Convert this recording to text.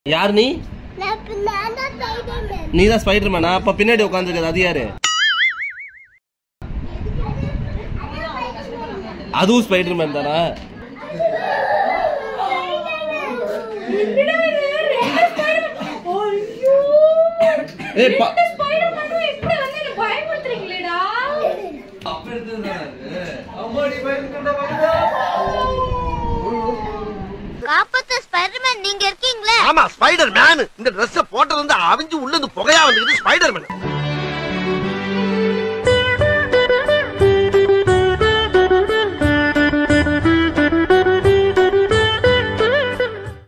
யார் நீ நீ தான் ஸ்பைடர் மேனா அப்ப பின்னாடி உட்காந்துருக்கிறது அது யாரு அதுவும் ஸ்பைடர் மேன் தானா ஏய் பா காப்பாத்த ஸ்பைடர்மேன் நீங்க இருக்கீங்களே ஆமா ஸ்பைடர் மேன் இந்த Dress போட்டது வந்து அவிஞ்சு உள்ள இருந்து புகையா வந்துக்குது ஸ்பைடர் மேன்